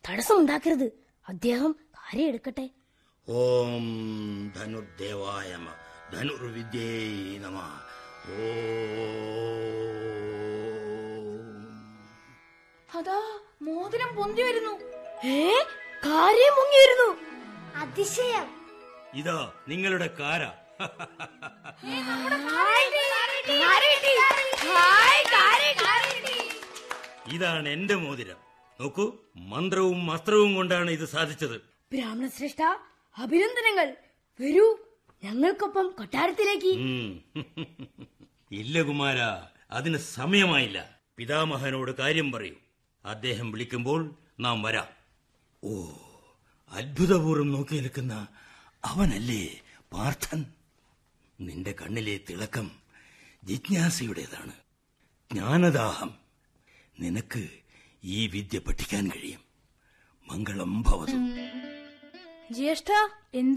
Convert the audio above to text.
തടസ്സമുണ്ടാക്കരുത് അദ്ദേഹം കാര്യം എടുക്കട്ടെ ഓം ധനുർദേവായ നമ ധനുർവിദ്യേ നമ ഓം അതാ മോതിരം പൊന്തി വരുന്നു ഏ കാര്യം മുങ്ങി വരുന്നു അതിശയം ഇതാ നിങ്ങളുടെ കാര ഇതാണ് എന്റെ മോതിരം നോക്കൂ മന്ത്രവും അസ്ത്രവും കൊണ്ടാണ് ഇത് സാധിച്ചത് ബ്രാഹ്മണ ശ്രേഷ്ഠ അഭിനന്ദനങ്ങൾ വരൂ ഞങ്ങൾക്കൊപ്പം കൊട്ടാരത്തിലേക്ക് ഉം. ഇല്ല കുമാര അതിന് സമയമായില്ല പിതാമഹനോട് കാര്യം പറയൂ അദ്ദേഹം വിളിക്കുമ്പോൾ നാം വരാം ഓ അത്ഭുതപൂർവ്വം നോക്കി നിൽക്കുന്ന അവനല്ലേ പാർത്ഥൻ നിന്റെ കണ്ണിലെ തിളക്കം ജിജ്ഞാസയുടേതാണ് ജ്ഞാനദാഹം നിനക്ക് ഈ വിദ്യ പഠിക്കാൻ കഴിയും മംഗളം ഭവതു ജ്യേഷ്ഠ എന്ത്